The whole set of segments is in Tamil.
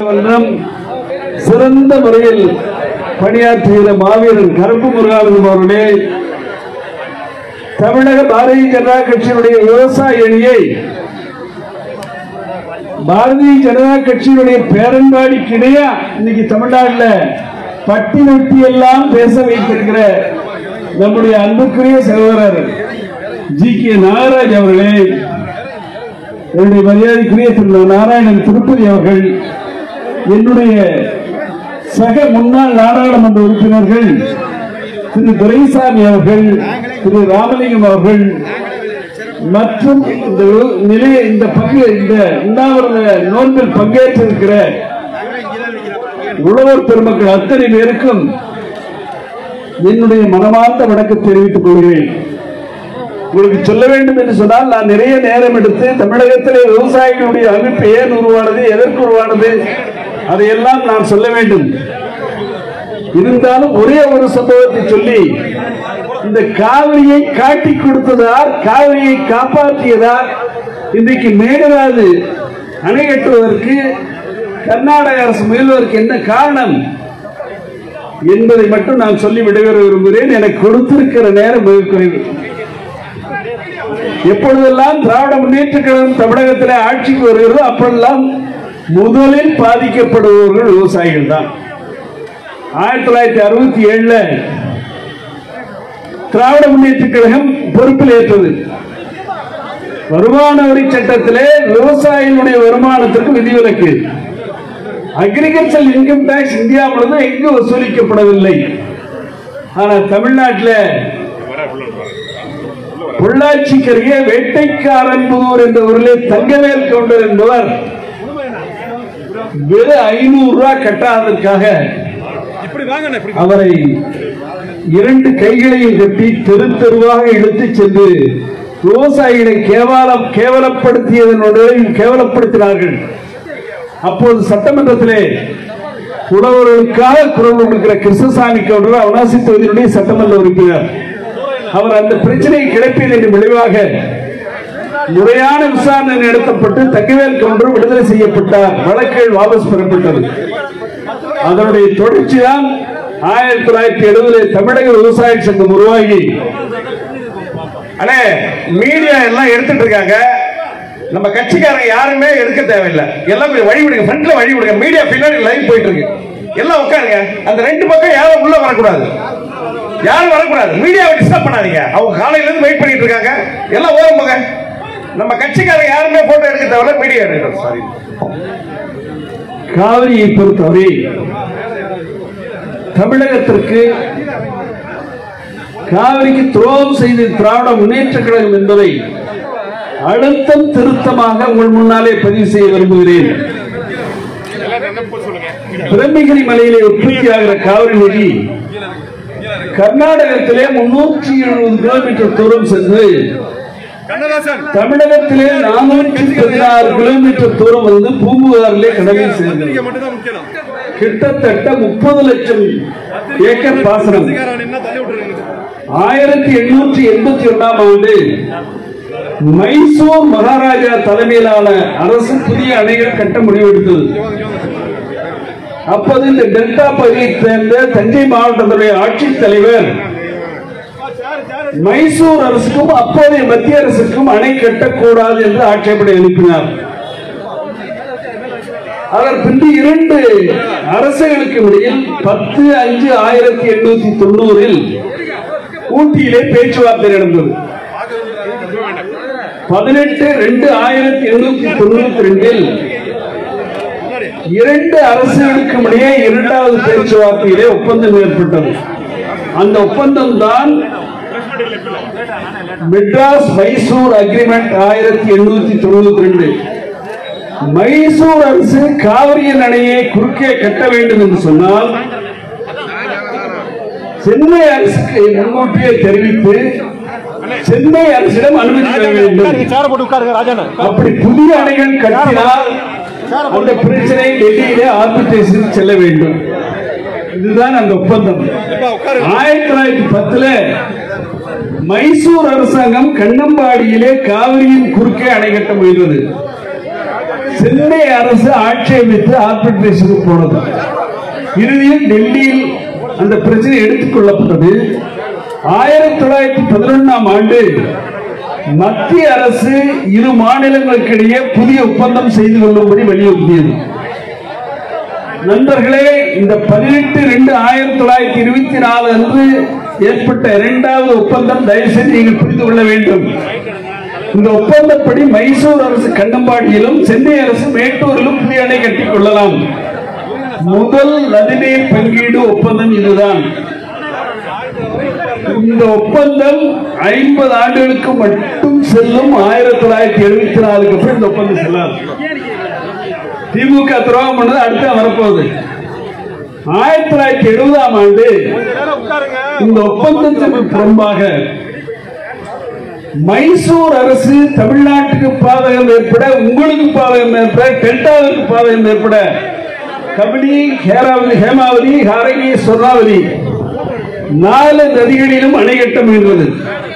வல்லம் சிறந்த முறையில் பணியாற்றுகிற மாவீரன் கருப்பு முருகானந்தம் அவர்களே தமிழக பாரதிய ஜனதா கட்சியினுடைய விவசாய அணியை பாரதிய ஜனதா கட்சியினுடைய பேரன்பாடிக்கு இடையா இன்னைக்கு தமிழ்நாட்டில் பட்டி வெட்டி எல்லாம் பேச வைத்திருக்கிற நம்முடைய அன்புக்குரிய சகோதரர் ஜி கே நாகராஜ் அவர்களே என்னுடைய மரியாதைக்குரிய திரு நாராயணன் திருப்பதி அவர்கள் என்னுடைய சக முன்னாள் நாடாளுமன்ற உறுப்பினர்கள் திரு துரைசாமி அவர்கள் திரு ராமலிங்கம் அவர்கள் மற்றும் இந்த நிலைய இந்த பங்கு இந்த உண்ணாவிரத நோன்பில் பங்கேற்றிருக்கிற உழவர் பெருமக்கள் அத்தனை பேருக்கும் என்னுடைய மனமார்ந்த வணக்கம் தெரிவித்துக் கொள்கிறேன் உங்களுக்கு சொல்ல வேண்டும் என்று சொன்னால் நான் நிறைய நேரம் எடுத்து தமிழகத்திலே விவசாயிகளுடைய அமைப்பு ஏன் உருவானது எதற்கு உருவானது அதையெல்லாம் நான் சொல்ல வேண்டும் இருந்தாலும் ஒரே ஒரு சம்பவத்தை சொல்லி இந்த காவிரியை காட்டி கொடுத்ததார் காவிரியை காப்பாற்றியதார் இன்றைக்கு மேகதாது அணை கட்டுவதற்கு கர்நாடக அரசு முயல்வதற்கு என்ன காரணம் என்பதை மட்டும் நான் சொல்லி விடைபெற விரும்புகிறேன் எனக்கு கொடுத்திருக்கிற நேரம் மிக குறைவு எப்பொழுதெல்லாம் திராவிட முன்னேற்ற கழகம் தமிழகத்தில் ஆட்சிக்கு வருகிறதோ அப்பொழுதெல்லாம் முதலில் பாதிக்கப்படுபவர்கள் விவசாயிகள் தான் ஆயிரத்தி தொள்ளாயிரத்தி அறுபத்தி ஏழுல திராவிட முன்னேற்ற கழகம் பொறுப்பில் ஏற்றது வருமான வரி சட்டத்திலே விவசாயிகளுடைய வருமானத்திற்கு விதிவிலக்கு அக்ரிகல்ச்சர் இன்கம் டாக்ஸ் இந்தியா முழுவதும் எங்கு வசூலிக்கப்படவில்லை ஆனால் தமிழ்நாட்டில் பொள்ளாச்சிக்கு அருகே வேட்டைக்காரன் புதூர் என்ற ஊரிலே தங்கவேல் கவுண்டர் என்பவர் வெறும் ஐநூறு ரூபாய் கட்டாததற்காக அவரை இரண்டு கைகளையும் கட்டி தெரு தெருவாக இழுத்துச் சென்று விவசாயிகளை கேவலம் கேவலப்படுத்தியதனுடைய கேவலப்படுத்தினார்கள் அப்போது சட்டமன்றத்திலே உழவர்களுக்காக குரல் கொடுக்கிற கிருஷ்ணசாமி கவுண்டர் அவனாசி தொகுதியினுடைய சட்டமன்ற உறுப்பினர் அவர் அந்த பிரச்சனையை கிளப்பியதன் விளைவாக முறையான விசாரணை நடத்தப்பட்டு தங்கவேல் கவுண்டர் விடுதலை செய்யப்பட்டார் வழக்குகள் வாபஸ் பெறப்பட்டது அதனுடைய தொடர்ச்சி தான் ஆயிரத்தி தொள்ளாயிரத்தி எழுபதுல தமிழக விவசாய சங்கம் உருவாகி அண்ணே மீடியா எல்லாம் எடுத்துட்டு இருக்காங்க நம்ம கட்சிக்காரங்க யாருமே எடுக்க தேவையில்லை எல்லாம் போய் வழி விடுங்க ஃப்ரண்ட்ல வழி விடுங்க மீடியா பின்னாடி லைவ் போயிட்டு இருக்கு எல்லாம் உட்காருங்க அந்த ரெண்டு பக்கம் யாரும் உள்ள வரக்கூடாது யாரும் வரக்கூடாது மீடியாவை டிஸ்டர்ப் பண்ணாதீங்க அவங்க காலையில இருந்து வெயிட் பண்ணிட்டு இருக்காங்க எல்லாம் ஓரம் போங்க நம்ம கட்சிக்காரங்க யாருமே போட்டோ எடுக்க தேவையில்ல மீடியா எடுக்கணும் சாரி காவிரியை பொறுத்தவரை தமிழகத்திற்கு காவிரிக்கு துரோகம் செய்த திராவிட முன்னேற்ற கழகம் என்பதை அழுத்தம் திருத்தமாக உங்கள் முன்னாலே பதிவு செய்ய விரும்புகிறேன் பிரம்மகிரி மலையிலே உற்பத்தியாகிற காவிரி நதி கர்நாடகத்திலே முன்னூற்றி எழுபது கிலோமீட்டர் தூரம் சென்று தமிழகத்திலே நானூற்றி பதினாறு கிலோமீட்டர் தூரம் வந்து பூம்புகாரிலே கடலில் சேர்ந்தது கிட்டத்தட்ட முப்பது லட்சம் ஏக்கர் பாசனம் ஆயிரத்தி எண்ணூற்றி எண்பத்தி ஒன்றாம் ஆண்டு மைசூர் மகாராஜா தலைமையிலான அரசு புதிய அணைகள் கட்ட முடிவெடுத்தது அப்போது இந்த டெல்டா பகுதியைச் சேர்ந்த தஞ்சை மாவட்டத்துடைய ஆட்சித் தலைவர் மைசூர் அரசுக்கும் அப்போதைய மத்திய அரசுக்கும் அணை கட்டக்கூடாது என்று ஆட்சேபனை அனுப்பினார் அதன் பின்பு இரண்டு அரசுகளுக்கு இடையில் பத்து அஞ்சு ஆயிரத்தி எண்ணூத்தி தொண்ணூறில் ஊட்டியிலே பேச்சுவார்த்தை நடந்தது பதினெட்டு ரெண்டு ஆயிரத்தி எண்ணூத்தி தொண்ணூத்தி ரெண்டில் இரண்டு அரசுகளுக்கு இடையே இரண்டாவது பேச்சுவார்த்தையிலே ஒப்பந்தம் ஏற்பட்டது அந்த ஒப்பந்தம் தான் மெட்ராஸ் மைசூர் அக்ரிமெண்ட் ஆயிரத்தி எண்ணூத்தி தொண்ணூத்தி ரெண்டு மைசூர் அரசு காவிரியின் அணையை குறுக்கே கட்ட வேண்டும் என்று சொன்னால் சென்னை அரசுக்கு முன்கூட்டியே தெரிவித்து சென்னை அரசிடம் அனுமதி பெற வேண்டும் சேர போட்டு உட்காருங்க ராஜாண்ணா அப்படி புதிய அணைகள் கட்டினால் அந்த பிரச்சனை டெல்லியிலே ஆர்பிட்ரேஷன் செல்ல வேண்டும் இதுதான் அந்த ஒப்பந்தம் ஆயிரத்தி தொள்ளாயிரத்தி பத்துல மைசூர் அரசாங்கம் கண்ணம்பாடியிலே காவிரியின் குறுக்கே அணை கட்ட முயன்றது சென்னை அரசு ஆட்சேபித்து ஆர்பிட்ரேஷனுக்கு போனது இறுதியில் டெல்லியில் அந்த பிரச்சனை எடுத்துக் கொள்ளப்பட்டது ஆயிரத்தி தொள்ளாயிரத்தி பதினொன்றாம் ஆண்டு மத்திய அரசு இரு மாநிலங்களுக்கிடையே புதிய ஒப்பந்தம் செய்து கொள்ளும்படி வலியுறுத்தியது நண்பர்களே இந்த பதினெட்டு ரெண்டு ஆயிரத்தி தொள்ளாயிரத்தி இருபத்தி நாலு அன்று ஏற்பட்ட இரண்டாவது ஒப்பந்தம் தயவு செய்து நீங்கள் புரிந்து கொள்ள வேண்டும் இந்த ஒப்பந்தப்படி மைசூர் அரசு கண்ணம்பாடியிலும் சென்னை அரசு மேட்டூரிலும் புதிய அணை கட்டிக் கொள்ளலாம் முதல் நதிநீர் பங்கீடு ஒப்பந்தம் இதுதான் இந்த ஒப்பந்தம் ஐம்பது ஆண்டுகளுக்கு மட்டும் செல்லும் ஆயிரத்தி தொள்ளாயிரத்தி எழுபத்தி நாலுக்கு அப்புறம் இந்த ஒப்பந்தம் செல்லாது திமுக துரோகம் பண்ணது அடுத்து வரப்போகுது ஆயிரத்தி தொள்ளாயிரத்தி எழுபதாம் ஆண்டு இந்த ஒப்பந்தத்திற்கு புறம்பாக மைசூர் அரசு தமிழ்நாட்டுக்கு பாதகம் ஏற்பட உங்களுக்கு பாதகம் ஏற்பட டெல்டாவிற்கு பாதகம் ஏற்பட கபினி ஹேராவதி ஹேமாவதி ஹாரகி சொர்ணாவதி நாலு நதிகளிலும் அணை கட்ட முயன்றது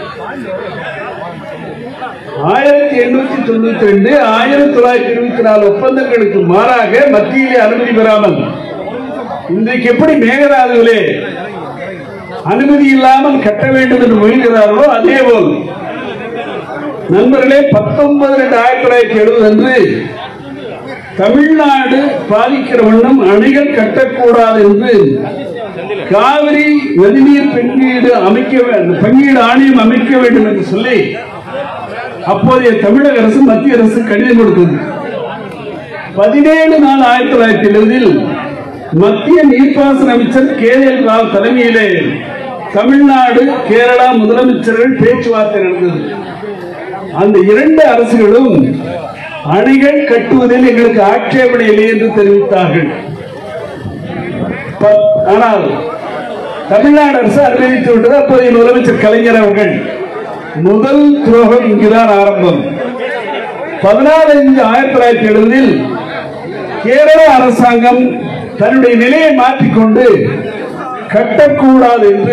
ஆயிரத்தி எண்ணூத்தி தொண்ணூத்தி ரெண்டு ஆயிரத்தி தொள்ளாயிரத்தி இருபத்தி நாலு ஒப்பந்தங்களுக்கு மாறாக மத்தியிலே அனுமதி பெறாமல் இன்றைக்கு எப்படி மேகதாதுவிலே அனுமதி இல்லாமல் கட்ட வேண்டும் என்று முயல்கிறார்களோ அதே போல் நண்பர்களே பத்தொன்பது ரெண்டு ஆயிரத்தி தொள்ளாயிரத்தி எழுபது அன்று தமிழ்நாடு பாதிக்கிற வண்ணம் அணைகள் கட்டக்கூடாது என்று காவிரி நதிநீர் பங்கீடு அமைக்க வேண்டும் பங்கீடு ஆணையம் அமைக்க வேண்டும் என்று சொல்லி அப்போதைய தமிழக அரசு மத்திய அரசு கடிதம் கொடுத்தது பதினேழு நாலு ஆயிரத்தி தொள்ளாயிரத்தி எழுபதில் மத்திய நீர்ப்பாசன அமைச்சர் கே எல் ராவ் தலைமையிலே தமிழ்நாடு கேரளா முதலமைச்சர்கள் பேச்சுவார்த்தை நடந்தது அந்த இரண்டு அரசுகளும் அணைகள் கட்டுவதில் எங்களுக்கு ஆட்சேபனை இல்லை என்று தெரிவித்தார்கள் ப- ஆனால் தமிழ்நாடு அரசு அறிவித்து விட்டது அப்போதைய முதலமைச்சர் கலைஞர் அவர்கள் முதல் துரோகம் இங்குதான் ஆரம்பம் பதினாலு அஞ்சு ஆயிரத்தி தொள்ளாயிரத்தி எழுபதில் கேரள அரசாங்கம் தன்னுடைய நிலையை மாற்றிக்கொண்டு கட்டக்கூடாது என்று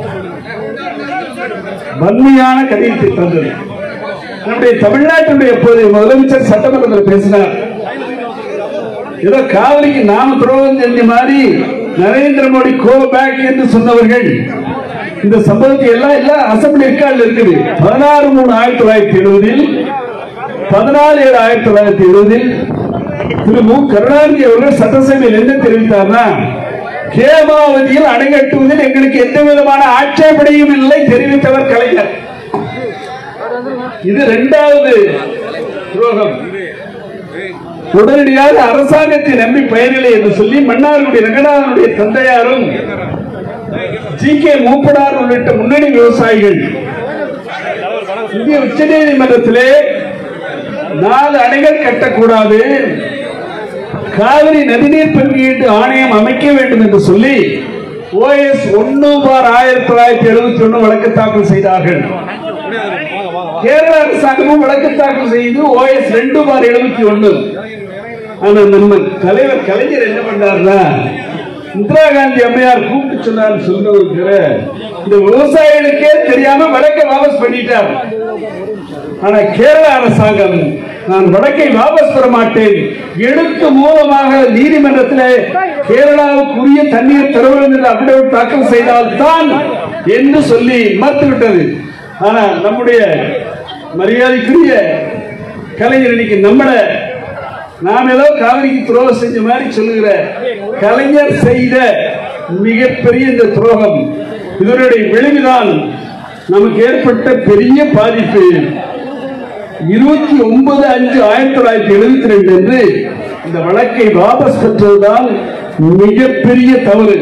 வன்மையான கடிதத்தை தந்தது நம்முடைய தமிழ்நாட்டினுடைய அப்போதைய முதலமைச்சர் சட்டமன்றத்தில் பேசினார் ஏதோ காவிரிக்கு நாம துரோகம் செஞ்ச மாதிரி நரேந்திர மோடி கோ பேக் என்று சொன்னவர்கள் இந்த சம்பவத்தை எல்லாம் எல்லாம் அசம்பிளி ரெக்கார்டில் இருக்குது பதினாறு மூணு ஆயிரத்தி தொள்ளாயிரத்தி எழுபதில் பதினாலு ஏழு ஆயிரத்தி தொள்ளாயிரத்தி எழுபதில் திரு மு கருணாநிதி அவர்கள் சட்டசபையில் என்ன தெரிவித்தார்னா கேமாவதியில் அணை கட்டுவதில் எங்களுக்கு எந்த விதமான ஆட்சேபனையும் இல்லை தெரிவித்தவர் கலைஞர் இது இரண்டாவது துரோகம் உடனடியாக அரசாங்கத்தை நம்பி பயனில்லை என்று சொல்லி மன்னாருடைய ரங்கநாதனுடைய தந்தையாரும் ஜி கே மூப்பனார் உள்ளிட்ட முன்னணி விவசாயிகள் இந்திய உச்ச நீதிமன்றத்திலே நாலு அணைகள் கட்டக்கூடாது காவிரி நதிநீர் பங்கீட்டு ஆணையம் அமைக்க வேண்டும் என்று சொல்லி ஓஎஸ் ஒன்னு பார் ஆயிரத்தி தொள்ளாயிரத்தி எழுபத்தி ஒன்னு வழக்கு தாக்கல் செய்தார்கள் கேரள அரசாங்கமும் வழக்கு தாக்கல் செய்து ஓஎஸ் ரெண்டு பார் எழுபத்தி ஒன்னு ஆனா நம்ம தலைவர் கலைஞர் என்ன பண்ணாருன்னா இந்திரா காந்தி அம்மையார் கூப்பிட்டு சொன்னார் சொல்லுகிற இந்த விவசாயிகளுக்கே தெரியாம வழக்கை வாபஸ் பண்ணிட்டார் ஆனா கேரள அரசாங்கம் நான் வழக்கை வாபஸ் பெற மாட்டேன் எழுத்து மூலமாக நீதிமன்றத்திலே கேரளாவுக்குரிய தண்ணீர் தர வேண்டும் என்று அபிடவிட் தாக்கல் செய்தால் தான் என்று சொல்லி மறுத்துவிட்டது ஆனா நம்முடைய மரியாதைக்குரிய கலைஞர் இன்னைக்கு நம்மள நாம் ஏதோ காவிரிக்கு துரோகம் செஞ்ச மாதிரி சொல்லுகிற கலைஞர் செய்த மிகப்பெரிய இந்த துரோகம் இதனுடைய விளைவுதான் நமக்கு ஏற்பட்ட பெரிய பாதிப்பு இருபத்தி ஒன்பது அஞ்சு ஆயிரத்தி தொள்ளாயிரத்தி எழுபத்தி ரெண்டு என்று இந்த வழக்கை வாபஸ் பெற்றதுதான் மிகப்பெரிய தவறு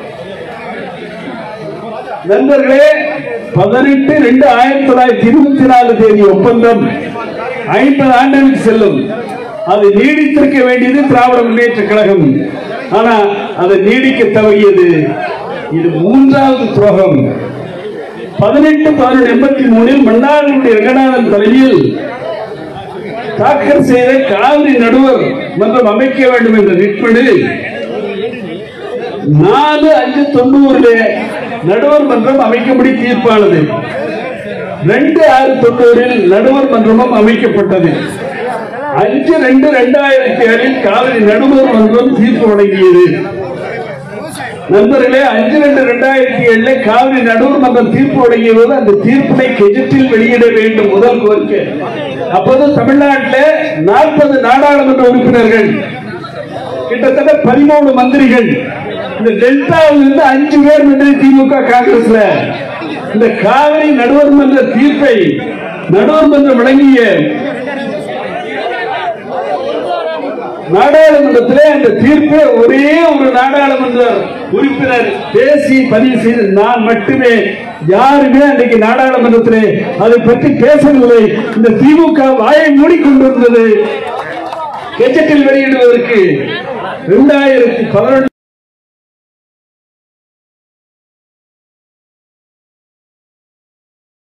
நண்பர்களே பதினெட்டு ரெண்டு ஆயிரத்தி தொள்ளாயிரத்தி இருபத்தி நாலு தேதி ஒப்பந்தம் ஐம்பது ஆண்டுகளுக்கு செல்லும் அது நீடித்திருக்க வேண்டியது திராவிட முன்னேற்ற கழகம் ஆனா அதை நீடிக்க தவறியது இது மூன்றாவது துரோகம் பதினெட்டு பதினொன்று எண்பத்தி மூணில் மன்னாருடைய ரங்கநாதன் தலைமையில் தாக்கல் செய்த காவிரி நடுவர் மன்றம் அமைக்க வேண்டும் என்ற நிற்படு நாலு அஞ்சு தொண்ணூறுல நடுவர் மன்றம் அமைக்கும்படி தீர்ப்பானது ரெண்டு ஆறு தொண்ணூறில் நடுவர் மன்றமும் அமைக்கப்பட்டது அஞ்சு ரெண்டு ரெண்டாயிரத்தி ஏழில் காவிரி நடுவர் மன்றம் தீர்ப்பு வழங்கியது நண்பர்களே அஞ்சு ரெண்டு ரெண்டாயிரத்தி ஏழுல காவிரி நடுவர் மன்றம் தீர்ப்பு வழங்கிய போது அந்த தீர்ப்பினை கெஜெட்டில் வெளியிட வேண்டும் முதல் கோரிக்கை அப்போது தமிழ்நாட்டில் நாற்பது நாடாளுமன்ற உறுப்பினர்கள் கிட்டத்தட்ட பதிமூணு மந்திரிகள் இந்த டெல்டாவில் இருந்து அஞ்சு பேர் மந்திரி திமுக காங்கிரஸ்ல இந்த காவிரி நடுவர் மன்ற தீர்ப்பை நடுவர் மன்றம் வழங்கிய நாடாளுமன்றத்திலே அந்த தீர்ப்பை ஒரே ஒரு நாடாளுமன்ற உறுப்பினர் பேசி பதிவு செய்து நான் மட்டுமே யாருமே அன்றைக்கு நாடாளுமன்றத்திலே அதை பற்றி பேசவில்லை இந்த திமுக வாயை மூடிக்கொண்டிருந்தது கெஜெட்டில் வெளியிடுவதற்கு இரண்டாயிரத்தி பதினொன்று